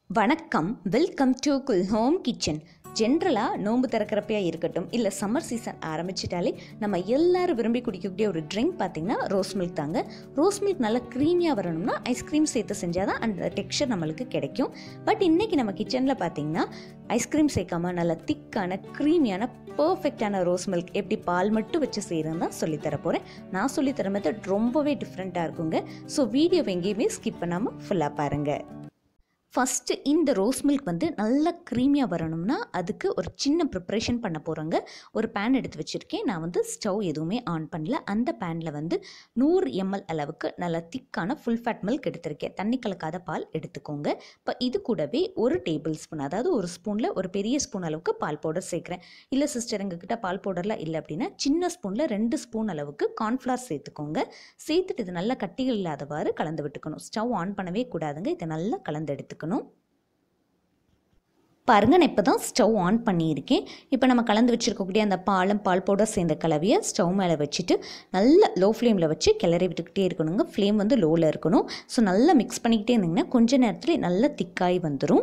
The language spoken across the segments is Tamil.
வணக்கம் வெல்கம் டு குல் ஹோம் கிச்சன் ஜென்ரலாக நோன்பு திறக்கிறப்பையா இருக்கட்டும் இல்லை சம்மர் சீசன் ஆரம்பிச்சிட்டாலே நம்ம எல்லாரும் விரும்பி குடிக்கக்கூடிய ஒரு ட்ரிங்க் பார்த்தீங்கன்னா ரோஸ் மில்க் தாங்க ரோஸ் மில்க் நல்லா க்ரீமியாக வரணும்னா ஐஸ்கிரீம் சேர்த்து செஞ்சால் தான் அந்த டெக்ஸ்சர் நம்மளுக்கு கிடைக்கும் பட் இன்றைக்கி நம்ம கிச்சனில் பார்த்தீங்கன்னா ஐஸ்கிரீம் சேர்க்காம நல்லா திக்கான க்ரீமியான பர்ஃபெக்டான ரோஸ் மில்க் எப்படி பால் மட்டும் வச்சு செய்கிறேன்னு தான் சொல்லித்தர போகிறேன் நான் சொல்லித்தர மெத்தட் ரொம்பவே டிஃப்ரெண்ட்டாக இருக்குங்க ஸோ வீடியோ எங்கேயுமே ஸ்கிப் பண்ணாமல் ஃபுல்லாக பாருங்கள் ஃபஸ்ட்டு இந்த ரோஸ் மில்க் வந்து நல்லா க்ரீமியாக வரணும்னா அதுக்கு ஒரு சின்ன ப்ரிப்ரேஷன் பண்ண போகிறோங்க ஒரு பேன் எடுத்து வச்சுருக்கேன் நான் வந்து ஸ்டவ் எதுவுமே ஆன் பண்ணல அந்த பேனில் வந்து நூறு எம்எல் அளவுக்கு நல்லா திக்கான ஃபுல் ஃபேட் மில்க் எடுத்திருக்கேன் தண்ணி கலக்காத பால் எடுத்துக்கோங்க இப்போ இது கூடவே ஒரு டேபிள் ஸ்பூன் அதாவது ஒரு ஸ்பூனில் ஒரு பெரிய ஸ்பூன் அளவுக்கு பால் பவுடர் சேர்க்குறேன் இல்லை சிஸ்டர் எங்ககிட்ட பால் பவுடர்லாம் இல்லை அப்படின்னா சின்ன ஸ்பூனில் ரெண்டு ஸ்பூன் அளவுக்கு கார்ன்ஃப்ளவர் சேர்த்துக்கோங்க சேர்த்துட்டு இது நல்லா கட்டிகள் இல்லாதவாறு கலந்து விட்டுக்கணும் ஸ்டவ் ஆன் பண்ணவே கூடாதுங்க இதை நல்லா கலந்து எடுத்துக்கணும் பாருங்க நான் இப்போ தான் ஸ்டவ் ஆன் பண்ணியிருக்கேன் இப்போ நம்ம கலந்து வச்சுருக்கக்கூடிய அந்த பாலும் பால் பவுடர் சேர்ந்த கலவையை ஸ்டவ் மேலே வச்சுட்டு நல்லா லோ ஃப்ளேமில் வச்சு கிளறி விட்டுக்கிட்டே இருக்கணுங்க ஃப்ளேம் வந்து லோவில் இருக்கணும் ஸோ நல்லா மிக்ஸ் பண்ணிக்கிட்டே இருந்தீங்கன்னா கொஞ்ச நேரத்தில் நல்லா திக்காய் வந்துடும்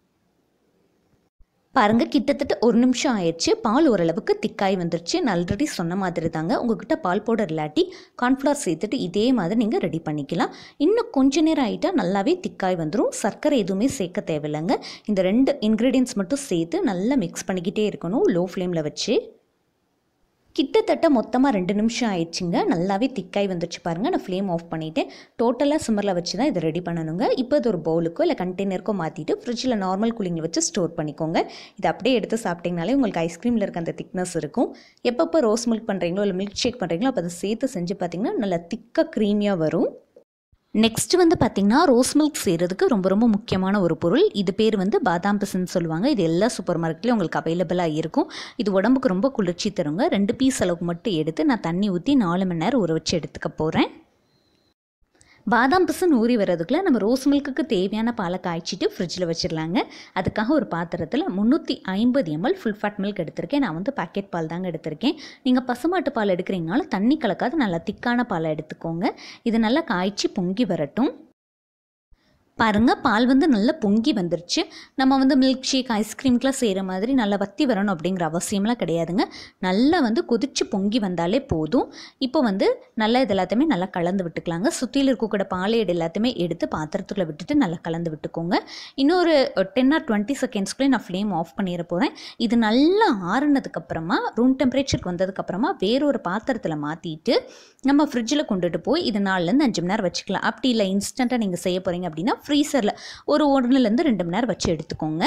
பாருங்க கிட்டத்தட்ட ஒரு நிமிஷம் ஆயிடுச்சு பால் ஓரளவுக்கு திக்காய் வந்துருச்சு நான் ஆல்ரெடி சொன்ன மாதிரி தாங்க உங்ககிட்ட பால் பவுடர் இல்லாட்டி கார்ன்ஃப்ளவர் சேர்த்துட்டு இதே மாதிரி நீங்கள் ரெடி பண்ணிக்கலாம் இன்னும் கொஞ்ச நேரம் ஆகிட்டா நல்லாவே திக்காய் வந்துடும் சர்க்கரை எதுவுமே சேர்க்க தேவையில்லைங்க இந்த ரெண்டு இன்க்ரீடியன்ஸ் மட்டும் சேர்த்து நல்லா மிக்ஸ் பண்ணிக்கிட்டே இருக்கணும் லோ ஃப்ளேமில் வச்சு கிட்டத்தட்ட மொத்தமாக ரெண்டு நிமிஷம் ஆயிடுச்சுங்க நல்லாவே திக்காய் வந்துச்சு பாருங்கள் நான் ஃப்ளேம் ஆஃப் பண்ணிவிட்டேன் டோட்டலாக சிம்மரில் வச்சு தான் இதை ரெடி பண்ணணுங்க இப்போ இது ஒரு பவுலுக்கோ இல்லை கண்டெய்னருக்கோ மாற்றிட்டு ஃப்ரிட்ஜில் நார்மல் கூலிங்கில் வச்சு ஸ்டோர் பண்ணிக்கோங்க இதை அப்படியே எடுத்து சாப்பிட்டிங்கனாலே உங்களுக்கு ஐஸ்கிரீமில் இருக்க அந்த திக்னஸ் இருக்கும் எப்பப்போ ரோஸ் மில்க் பண்ணுறீங்களோ இல்லை மில்க் ஷேக் பண்ணுறீங்களோ அப்போ அதை சேர்த்து செஞ்சு பார்த்தீங்கன்னா நல்லா திக்காக க்ரீமியாக வரும் நெக்ஸ்ட் வந்து பார்த்திங்கன்னா ரோஸ் மில்க் செய்கிறதுக்கு ரொம்ப ரொம்ப முக்கியமான ஒரு பொருள் இது பேர் வந்து பாதாம் பிசுன்னு சொல்லுவாங்க இது எல்லா சூப்பர் மார்க்கெட்லேயும் உங்களுக்கு அவைலபிளாக இருக்கும் இது உடம்புக்கு ரொம்ப குளிர்ச்சி தருங்க ரெண்டு பீஸ் அளவுக்கு மட்டும் எடுத்து நான் தண்ணி ஊற்றி நாலு மணி நேரம் ஊற வச்சு எடுத்துக்க போகிறேன் பாதாம் பிசன் ஊறி வர்றதுக்குள்ள நம்ம ரோஸ் மில்க்குக்கு தேவையான பாலை காய்ச்சிட்டு ஃப்ரிட்ஜில் வச்சிடலாங்க அதுக்காக ஒரு பாத்திரத்தில் முந்நூற்றி ஐம்பது எம்எல் ஃபுல் ஃபேட் மில்க் எடுத்திருக்கேன் நான் வந்து பாக்கெட் பால் தாங்க எடுத்திருக்கேன் நீங்கள் பசுமாட்டு பால் எடுக்கிறீங்கனாலும் தண்ணி கலக்காத நல்லா திக்கான பாலை எடுத்துக்கோங்க இது நல்லா காய்ச்சி பொங்கி வரட்டும் பாருங்கள் பால் வந்து நல்லா பொங்கி வந்துருச்சு நம்ம வந்து மில்க் ஷேக் ஐஸ்கிரீம்க்கெலாம் செய்கிற மாதிரி நல்லா வத்தி வரணும் அப்படிங்கிற அவசியம்லாம் கிடையாதுங்க நல்லா வந்து கொதிச்சு பொங்கி வந்தாலே போதும் இப்போ வந்து நல்லா இது எல்லாத்தையுமே நல்லா கலந்து விட்டுக்கலாங்க சுற்றியில் இருக்கக்கூட பாலையடு எல்லாத்தையுமே எடுத்து பாத்திரத்துக்குள்ளே விட்டுட்டு நல்லா கலந்து விட்டுக்கோங்க இன்னொரு டென் ஆர் டுவெண்ட்டி செகண்ட்ஸ்க்குள்ளே நான் ஃப்ளேம் ஆஃப் பண்ணிட போகிறேன் இது நல்லா ஆறுனதுக்கப்புறமா ரூம் டெம்பரேச்சருக்கு வந்ததுக்கப்புறமா வேறொரு பாத்திரத்தில் மாற்றிட்டு நம்ம ஃப்ரிட்ஜில் கொண்டுட்டு போய் இது நாலுலேருந்து அஞ்சு மணி நேரம் வச்சுக்கலாம் அப்படி இல்லை இன்ஸ்டண்ட்டாக நீங்கள் செய்ய போகிறீங்க அப்படின்னா ஃப்ரீசரில் ஒரு ஒன்றுலேருந்து ரெண்டு மணி நேரம் வச்சு எடுத்துக்கோங்க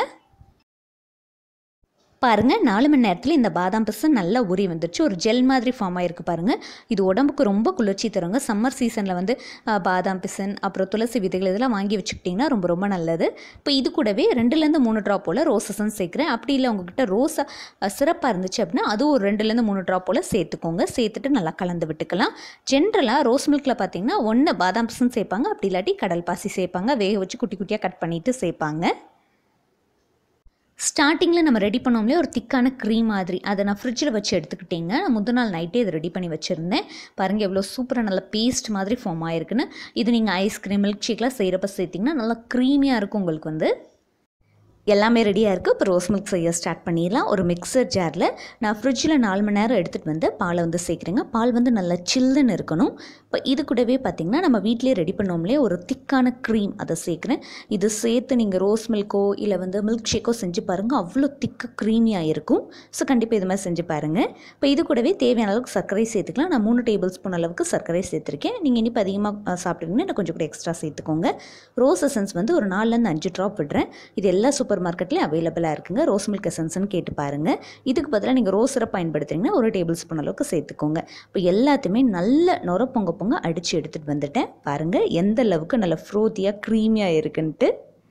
பாருங்கள் நாலு மணி நேரத்தில் இந்த பாதாம் பிசன் நல்லா ஊறி வந்துருச்சு ஒரு ஜெல் மாதிரி ஃபார்ம் ஆகிருக்கு பாருங்கள் இது உடம்புக்கு ரொம்ப குளிர்ச்சி தருங்க சம்மர் சீசனில் வந்து ஆ, பாதாம் பிசன் அப்புறம் துளசி விதைகள் இதெல்லாம் வாங்கி வச்சுக்கிட்டிங்கன்னா ரொம்ப ரொம்ப நல்லது இப்போ இது கூடவே ரெண்டுலேருந்து மூணு ட்ராப் போல் ரோசஸும் சேர்க்குறேன் அப்படி இல்லை உங்ககிட்ட ரோஸா சிறப்பாக இருந்துச்சு அப்படின்னா அதுவும் ஒரு ரெண்டுலேருந்து மூணு ட்ராப் போல் சேர்த்துக்கோங்க சேர்த்துட்டு நல்லா கலந்து விட்டுக்கலாம் ஜென்ரலாக ரோஸ் மில்கில் பார்த்தீங்கன்னா ஒன்று பாதாம் பிசன் சேர்ப்பாங்க அப்படி இல்லாட்டி கடல் பாசி சேர்ப்பாங்க வேக வச்சு குட்டி குட்டியாக கட் பண்ணிவிட்டு சேர்ப்பாங்க ஸ்டார்டிங்கில் நம்ம ரெடி பண்ணோம்லே ஒரு திக்கான க்ரீம் மாதிரி அதை நான் ஃப்ரிட்ஜில் வச்சு எடுத்துக்கிட்டேங்க நான் முந்தின நாள் நைட்டே இதை ரெடி பண்ணி வச்சுருந்தேன் பாருங்கள் எவ்வளோ சூப்பராக நல்ல பேஸ்ட் மாதிரி ஃபார்ம் ஆயிருக்குன்னு இது நீங்கள் ஐஸ்கிரீம் மில்க் ஷேக்லாம் செய்கிறப்ப சேர்த்திங்கன்னா நல்லா க்ரீமியாக இருக்கும் உங்களுக்கு வந்து எல்லாமே ரெடியாக இருக்குது இப்போ ரோஸ் மில்க் செய்ய ஸ்டார்ட் பண்ணிடலாம் ஒரு மிக்சர் ஜாரில் நான் ஃப்ரிட்ஜில் நாலு மணி நேரம் எடுத்துகிட்டு வந்து பாலை வந்து சேர்க்குறேங்க பால் வந்து நல்லா சில்லுன்னு இருக்கணும் இப்போ இது கூடவே பார்த்திங்கன்னா நம்ம வீட்டிலே ரெடி பண்ணோம்லே ஒரு திக்கான க்ரீம் அதை சேர்க்குறேன் இது சேர்த்து நீங்கள் ரோஸ் மில்க்கோ இல்லை வந்து மில்க் ஷேக்கோ செஞ்சு பாருங்கள் அவ்வளோ திக்க க்ரீமியாக இருக்கும் ஸோ கண்டிப்பாக இது மாதிரி செஞ்சு பாருங்கள் இப்போ இது கூடவே தேவையான அளவுக்கு சர்க்கரை சேர்த்துக்கலாம் நான் மூணு டேபிள் ஸ்பூன் அளவுக்கு சர்க்கரை சேர்த்துருக்கேன் நீங்கள் இனிப்பு அதிகமாக சாப்பிட்டீங்கன்னா இன்னும் கொஞ்சம் கூட எக்ஸ்ட்ரா சேர்த்துக்கோங்க ரோஸ் எசன்ஸ் வந்து ஒரு நாலுலேருந்து அஞ்சு ட்ராப் விடுறேன் இது எல்லா சூப்பர் மார்க்கெட்லேயும் அவைலபிளாக இருக்குங்க ரோஸ் மில்க் எசன்ஸ்னு கேட்டு பாருங்கள் இதுக்கு பதிலாக நீங்கள் ரோஸ் சிரப் பயன்படுத்துறீங்கன்னா ஒரு டேபிள் ஸ்பூன் அளவுக்கு சேர்த்துக்கோங்க இப்போ எல்லாத்தையுமே நல்ல நுர பொங்க பொங்க அடித்து எடுத்துகிட்டு வந்துட்டேன் பாருங்கள் எந்த அளவுக்கு நல்ல ஃப்ரோத்தியாக க்ரீமியாக இருக்குன்ட்டு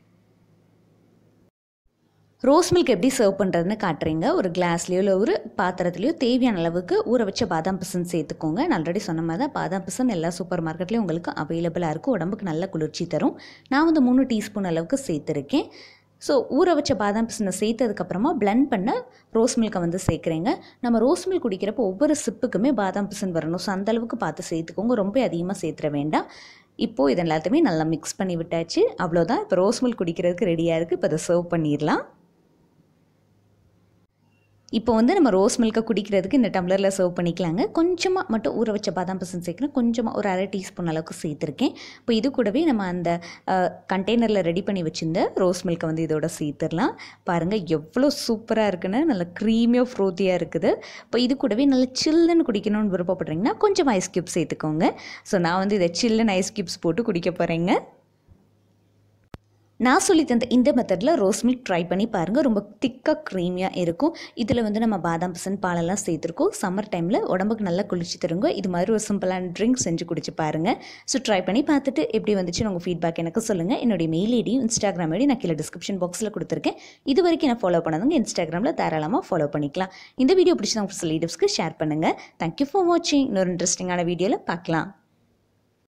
ரோஸ் மில்க் எப்படி சர்வ் பண்ணுறதுன்னு காட்டுறீங்க ஒரு கிளாஸ்லேயோ இல்லை ஒரு பாத்திரத்துலையோ தேவையான அளவுக்கு ஊற வச்ச பாதாம் பிசன் சேர்த்துக்கோங்க நான் ஆல்ரெடி சொன்ன மாதிரி தான் பாதாம் பிசன் எல்லா சூப்பர் மார்க்கெட்லேயும் உங்களுக்கு அவைலபிளாக இருக்கும் உடம்புக்கு நல்ல குளிர்ச்சி தரும் நான் வந்து மூணு டீஸ்பூன் அளவுக்கு சேர்த்துருக்கேன் ஸோ ஊற வச்ச பாதாம் பிசினை சேர்த்ததுக்கப்புறமா blend பண்ண ரோஸ் மில்கை வந்து சேர்க்குறேங்க நம்ம ரோஸ் மில்க் குடிக்கிறப்போ ஒவ்வொரு சிப்புக்குமே பாதாம் பிசின் வரணும் ஸோ அந்த அளவுக்கு பார்த்து சேர்த்துக்கோங்க ரொம்ப அதிகமாக சேர்த்துற வேண்டாம் இப்போது இது எல்லாத்தையுமே நல்லா மிக்ஸ் பண்ணி விட்டாச்சு அவ்வளோதான் இப்போ ரோஸ் மில்க் குடிக்கிறதுக்கு ரெடியாக இருக்குது இப்போ அதை சர்வ் பண்ணிடலாம் இப்போ வந்து நம்ம ரோஸ் மில்கை குடிக்கிறதுக்கு இந்த டம்ளரில் சர்வ் பண்ணிக்கலாங்க கொஞ்சமாக மட்டும் ஊற வச்ச பாதாம் பசன் சேர்க்குறேன் கொஞ்சமாக ஒரு அரை டீஸ்பூன் அளவுக்கு சேர்த்துருக்கேன் இப்போ இது கூடவே நம்ம அந்த கண்டெய்னரில் ரெடி பண்ணி வச்சுருந்த ரோஸ் மில்கை வந்து இதோட சேர்த்துடலாம் பாருங்கள் எவ்வளோ சூப்பராக இருக்குன்னு நல்ல க்ரீமியாக ஃப்ரூத்தியாக இருக்குது இப்போ இது கூடவே நல்ல சில்லுன்னு குடிக்கணும்னு விருப்பப்படுறீங்கன்னா கொஞ்சம் ஐஸ் க்யூப்ஸ் சேர்த்துக்கோங்க ஸோ நான் வந்து இதை சில்லுன்னு ஐஸ் க்யூப்ஸ் போட்டு குடிக்க போகிறேங்க நான் சொல்லி தந்த இந்த மெத்தடில் ரோஸ் மில்க் ட்ரை பண்ணி பாருங்கள் ரொம்ப திக்காக க்ரீமியாக இருக்கும் இதில் வந்து நம்ம பாதாம் பசன் பாலெல்லாம் சேர்த்துருக்கோம் சம்மர் டைமில் உடம்புக்கு நல்லா குளிச்சு தருங்க இது மாதிரி ஒரு சிம்பிளான ட்ரிங்க் செஞ்சு குடிச்சு பாருங்கள் ஸோ ட்ரை பண்ணி பார்த்துட்டு எப்படி வந்துச்சுன்னு உங்கள் ஃபீட்பேக் எனக்கு சொல்லுங்கள் என்னுடைய மெயில் ஐடியும் இன்ஸ்டாகிராம் ஐடி நான் கீழே டிஸ்கிரிப்ஷன் பாக்ஸில் கொடுத்துருக்கேன் இது வரைக்கும் நான் ஃபாலோ பண்ணதுங்க இன்ஸ்டாகிராமில் தாராளமாக ஃபாலோ பண்ணிக்கலாம் இந்த வீடியோ பிடிச்சவங்க ரிலேட்டிவ்ஸ்க்கு ஷேர் பண்ணுங்கள் தேங்க்யூ ஃபார் வாட்சிங் இன்னொரு இன்ட்ரெஸ்டிங்கான வீடியோவில் பார்க்கலாம்